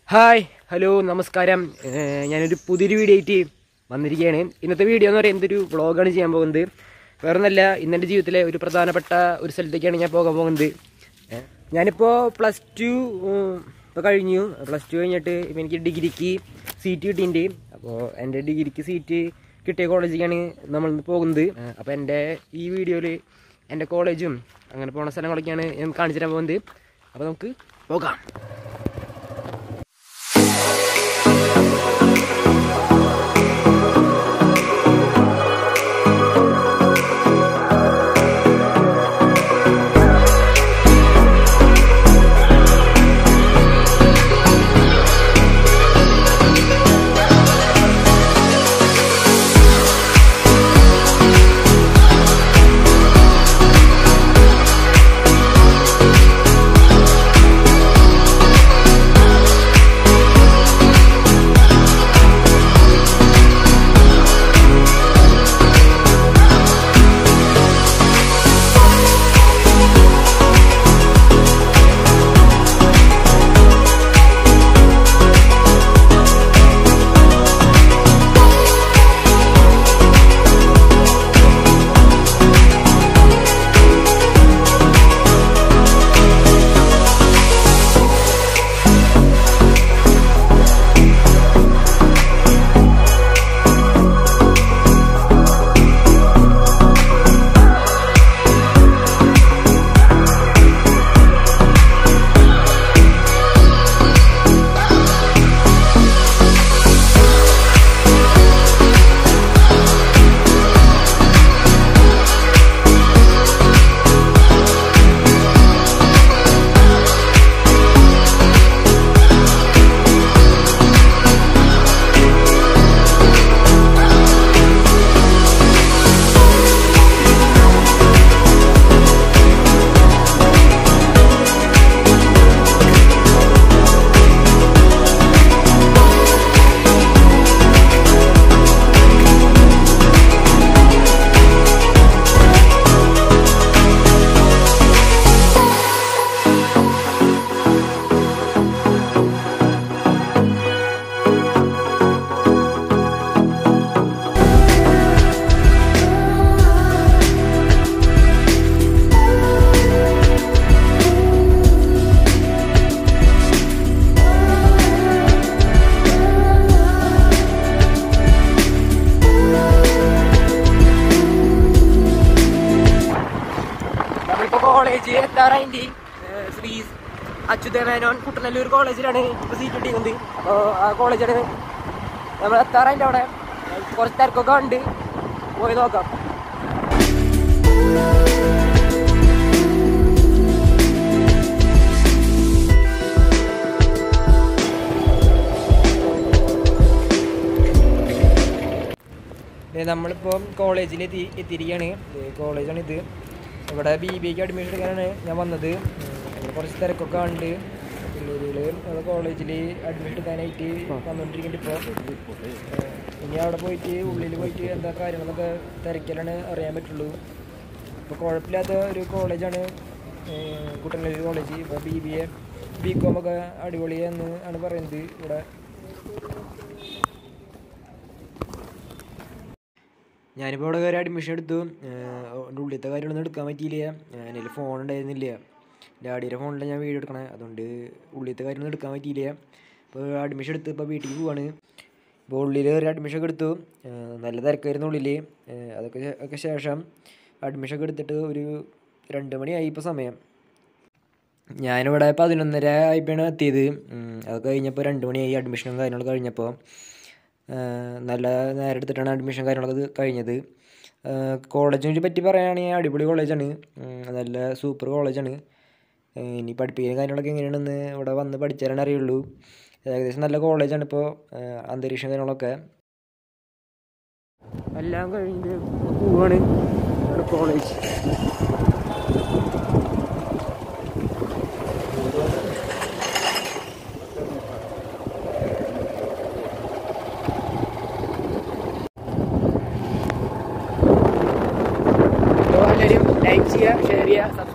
hi hello നമസ്കാരം ഏഹ് ഞാനൊരു പുതിയൊരു വീഡിയോ ആയിട്ട് വന്നിരിക്കുകയാണ് ഇന്നത്തെ വീഡിയോ എന്ന് പറയുന്നത് ഒരു വ്ളോഗാണ് ചെയ്യാൻ പോകുന്നത് വേറെ ഒന്നല്ല ഇന്നെൻ്റെ ജീവിതത്തിലെ ഒരു പ്രധാനപ്പെട്ട ഒരു സ്ഥലത്തേക്കാണ് ഞാൻ പോകാൻ പോകുന്നത് ഏഹ് ഞാനിപ്പോൾ പ്ലസ് ടു ഇപ്പോൾ കഴിഞ്ഞു പ്ലസ് ടു കഴിഞ്ഞിട്ട് ഇപ്പം എനിക്ക് ഡിഗ്രിക്ക് സീറ്റ് കിട്ടിയിട്ടുണ്ട് അപ്പോൾ എൻ്റെ ഡിഗ്രിക്ക് സീറ്റ് കിട്ടിയ കോളേജിലേക്കാണ് നമ്മൾ പോകുന്നത് ഏഹ് അപ്പോൾ എൻ്റെ ഈ വീഡിയോയിൽ എൻ്റെ കോളേജും അങ്ങനെ പോണ സ്ഥലങ്ങളൊക്കെയാണ് ഞാൻ കാണിച്ചു തരാൻ പോകുന്നത് അപ്പോൾ നമുക്ക് പോകാം നമ്മളിപ്പോ കോളേജ് എത്താറായിട്ട് ശ്രീ അച്യുത മേനോൻ കുട്ടനല്ലൂർ കോളേജിലാണ് ഇപ്പൊ സീറ്റ് കിട്ടിയത് അപ്പോൾ ആ കോളേജാണ് നമ്മൾ എത്താറായിട്ട് അവിടെ കുറച്ച് തിരക്കൊക്കെ ഉണ്ട് പോയി നോക്കാം ദേ നമ്മളിപ്പോൾ കോളേജിൽ എത്തി എത്തിയിരിക്കുകയാണ് ദേ കോളേജാണ് ഇത് ഇവിടെ ബി ബി എക്ക് അഡ്മിഷൻ എടുക്കാനാണ് ഞാൻ വന്നത് ഉം, ഇവിടെ കുറച്ച് തിരക്കൊക്കെ ഉണ്ട് പിള്ളേരുകൾ നമ്മുടെ കോളേജിൽ അഡ്മിഷൻ എടുക്കാനായിട്ട് വന്നുകൊണ്ടിരിക്കുന്നുണ്ട് ഇപ്പോൾ ഇനി അവിടെ പോയിട്ട് ഉള്ളിൽ പോയിട്ട് എന്താ കാര്യങ്ങളൊക്കെ തിരക്കിലാണ് അറിയാൻ പറ്റുള്ളൂ ഇപ്പോൾ കുഴപ്പമില്ലാത്ത ഒരു കോളേജാണ് കുട്ടനല്ലൂർ കോളേജ് ഇപ്പോൾ B B A B com ഒക്കെ അടിപൊളിയെന്ന് ആണ് പറയുന്നത് ഇവിടെ ഞാനിപ്പോൾ ഇവിടെ കയറി അഡ്മിഷൻ എടുത്തു എൻ്റെ ഉള്ളിലത്തെ കാര്യങ്ങളൊന്നും എടുക്കാൻ പറ്റിയില്ല എൻ്റെ ഫോൺ ഉണ്ടായിരുന്നില്ല ഡാഡിയുടെ ഫോണിൽ ഞാൻ വീഡിയോ എടുക്കണേ അതുകൊണ്ട് ഉള്ളിലത്തെ കാര്യമൊന്നും എടുക്കാൻ പറ്റിയില്ല ഇപ്പോൾ അഡ്മിഷൻ എടുത്ത് ഇപ്പോൾ വീട്ടിൽ പോവാണ് ഇപ്പോൾ ഉള്ളിൽ കയറി അഡ്മിഷൻ ഒക്കെ എടുത്തു ആ, നല്ല തിരക്കായിരുന്നു ഉള്ളിൽ ആ, അതൊക്കെ ശേ- ഒക്കെ ശേഷം അഡ്മിഷൻ ഒക്കെ എടുത്തിട്ട് ഒരു രണ്ട് മണിയായി ഇപ്പോൾ സമയം ഞാനിവിടെ പതിനൊന്നര ആയിപ്പോഴാണ് എത്തിയത് ഉം, അത് കഴിഞ്ഞപ്പോൾ രണ്ട് മണിയായി അഡ്മിഷനും കാര്യങ്ങളൊക്കെ കഴിഞ്ഞപ്പോൾ ആഹ് നല്ല നേരെ എടുത്തിട്ടാണ് അഡ്മിഷൻ കാര്യങ്ങളൊക്കെ ഇത് കഴിഞ്ഞത് കോളേജിനെ പറ്റി പറയുകയാണെങ്കിൽ അടിപൊളി കോളേജാണ് ഉം, നല്ല സൂപ്പർ കോളേജാണ് ഏഹ് ഇനി പഠിപ്പിക്കുന്ന കാര്യങ്ങളൊക്കെ എങ്ങനെയാണെന്ന് ഇവിടെ വന്ന് പഠിച്ചാലാണ് അറിയുള്ളൂ ഏകദേശം നല്ല കോളേജാണ് ഇപ്പോൾ അന്തരീക്ഷം കാര്യങ്ങളൊക്കെ എല്ലാം കഴിഞ്ഞ് പോവാണ് കോളേജ് ലൈക്ക് ചെയ്യുക ഷെയർ ചെയ്യുക